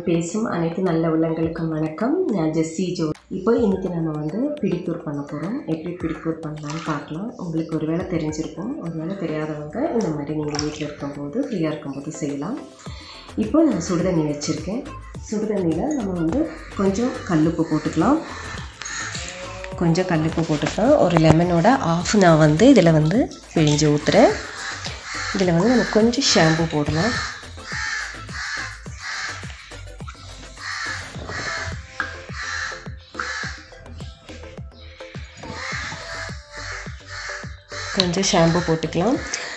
பேசும் அனைத்து நல்ல உள்ளங்களுக்கும் வணக்கம் நான் ஜெஸ்ஸி ஜோ இப்போ இன்றைக்கி நம்ம வந்து பிடிக்கூர் பண்ண போகிறோம் எப்படி பிடிக்கூர் பண்ணலான்னு பார்க்கலாம் உங்களுக்கு ஒரு வேளை தெரிஞ்சிருக்கும் ஒரு வேளை தெரியாதவங்க இந்த மாதிரி நீங்கள் வீட்டில் இருக்கும்போது ஃப்ரீயாக இருக்கும்போது செய்யலாம் இப்போ நான் சுடுதண்ணி வச்சுருக்கேன் சுடுதண்ணியில் நம்ம வந்து கொஞ்சம் கல்லுப்பு போட்டுக்கலாம் கொஞ்சம் கல்லுப்பு போட்டுக்கலாம் ஒரு லெமனோட ஆஃப் நான் வந்து இதில் வந்து பிழிஞ்சு ஊற்றுறேன் இதில் வந்து நம்ம கொஞ்சம் ஷாம்பு போடலாம் கொஞ்சம் ஷாம்பு போட்டுக்கலாம்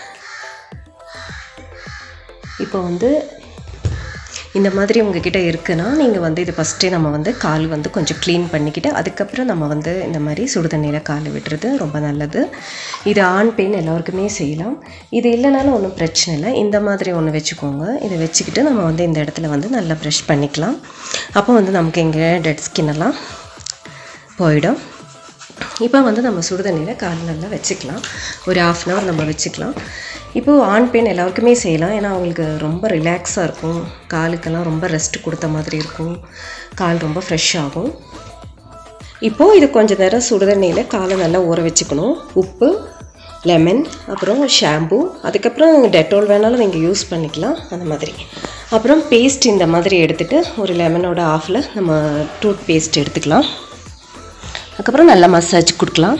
இப்போ வந்து இந்த மாதிரி உங்ககிட்ட இருக்குன்னா நீங்கள் வந்து இது ஃபஸ்ட்டே நம்ம வந்து கால் வந்து கொஞ்சம் க்ளீன் பண்ணிக்கிட்டு அதுக்கப்புறம் நம்ம வந்து இந்த மாதிரி சுடுதண்ணியில் கால் விடுறது ரொம்ப நல்லது இது ஆண் பெண் எல்லாருக்குமே செய்யலாம் இது இல்லைனாலும் ஒன்றும் பிரச்சனை இல்லை இந்த மாதிரி ஒன்று வச்சுக்கோங்க இதை வச்சுக்கிட்டு நம்ம வந்து இந்த இடத்துல வந்து நல்லா ப்ரஷ் பண்ணிக்கலாம் அப்போ வந்து நமக்கு இங்கே டெட் ஸ்கின் எல்லாம் போயிடும் இப்போ வந்து நம்ம சுடுதண்ணியில் கால் நல்லா வச்சுக்கலாம் ஒரு ஆஃப் அன் ஹவர் நம்ம வச்சுக்கலாம் இப்போது ஆண் பெண் எல்லாருக்குமே செய்யலாம் ஏன்னா அவங்களுக்கு ரொம்ப ரிலாக்ஸாக இருக்கும் காலுக்கெல்லாம் ரொம்ப ரெஸ்ட் கொடுத்த மாதிரி இருக்கும் கால் ரொம்ப ஃப்ரெஷ் ஆகும் இப்போது இது கொஞ்சம் நேரம் சுடுதண்ணியில் காலை நல்லா ஊற வச்சுக்கணும் உப்பு லெமன் அப்புறம் ஷாம்பு அதுக்கப்புறம் டெட்டால் வேணாலும் நீங்கள் யூஸ் பண்ணிக்கலாம் அந்த மாதிரி அப்புறம் பேஸ்ட் இந்த மாதிரி எடுத்துகிட்டு ஒரு லெமனோட ஆஃபில் நம்ம டூத் பேஸ்ட் எடுத்துக்கலாம் அதுக்கப்புறம் நல்லா மசாஜ் கொடுக்கலாம்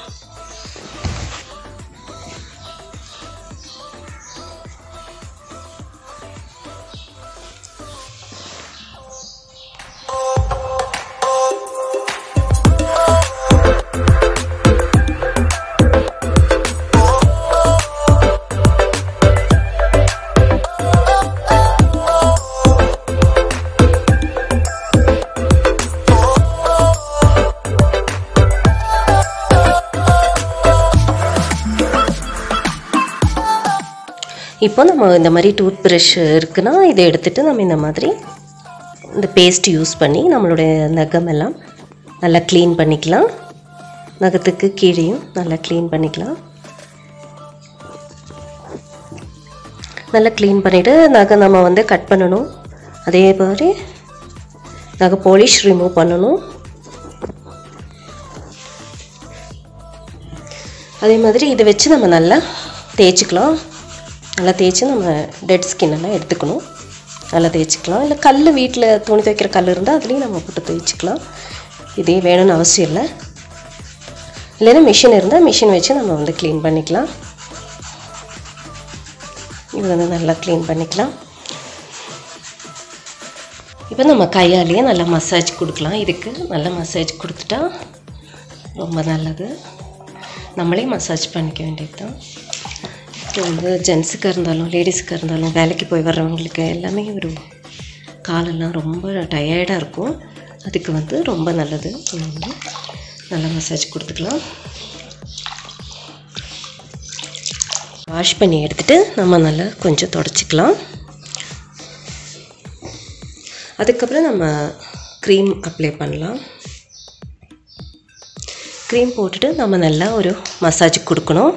இப்போ நம்ம இந்த மாதிரி டூத் ப்ரஷ் இருக்குன்னா இதை எடுத்துகிட்டு நம்ம இந்த மாதிரி இந்த பேஸ்ட் யூஸ் பண்ணி நம்மளுடைய நகம் எல்லாம் நல்லா க்ளீன் பண்ணிக்கலாம் நகத்துக்கு கீழேயும் நல்லா க்ளீன் பண்ணிக்கலாம் நல்லா க்ளீன் பண்ணிவிட்டு நகை நம்ம வந்து கட் பண்ணணும் அதே மாதிரி நகை பாலிஷ் ரிமூவ் பண்ணணும் அதே மாதிரி இதை வச்சு நம்ம நல்லா தேய்ச்சிக்கலாம் நல்லா தேய்ச்சி நம்ம டெட் ஸ்கின் எல்லாம் எடுத்துக்கணும் நல்லா தேய்ச்சிக்கலாம் இல்லை கல் வீட்டில் துணி துவைக்கிற கல் இருந்தால் அதுலேயும் நம்ம போட்டு தேய்ச்சிக்கலாம் இதே வேணும்னு அவசியம் இல்லை இல்லைன்னா மிஷின் இருந்தால் மிஷின் வச்சு நம்ம வந்து க்ளீன் பண்ணிக்கலாம் இது வந்து நல்லா க்ளீன் பண்ணிக்கலாம் இப்போ நம்ம கையாலேயே நல்லா மசாஜ் கொடுக்கலாம் இதுக்கு நல்லா மசாஜ் கொடுத்துட்டா ரொம்ப நல்லது நம்மளே மசாஜ் பண்ணிக்க வேண்டியது தான் இப்போ வந்து ஜென்ஸுக்காக இருந்தாலும் லேடிஸுக்காக இருந்தாலும் வேலைக்கு போய் வர்றவங்களுக்கு எல்லாமே ஒரு காலெல்லாம் ரொம்ப டயர்டாக இருக்கும் அதுக்கு வந்து ரொம்ப நல்லது வந்து நல்லா மசாஜ் கொடுத்துக்கலாம் வாஷ் பண்ணி எடுத்துகிட்டு நம்ம நல்லா கொஞ்சம் தொடச்சிக்கலாம் அதுக்கப்புறம் நம்ம க்ரீம் அப்ளை பண்ணலாம் க்ரீம் போட்டுட்டு நம்ம நல்லா ஒரு மசாஜ் கொடுக்கணும்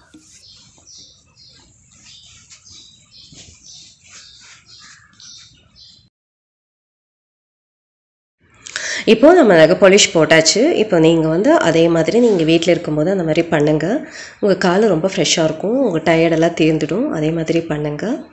இப்போது நம்ம நகை பாலிஷ் போட்டாச்சு இப்போ நீங்கள் வந்து அதே மாதிரி நீங்கள் வீட்டில் இருக்கும்போது அந்த மாதிரி பண்ணுங்கள் உங்கள் கால் ரொம்ப ஃப்ரெஷ்ஷாக இருக்கும் உங்கள் டயர்டெல்லாம் தீர்ந்துடும் அதே மாதிரி பண்ணுங்கள்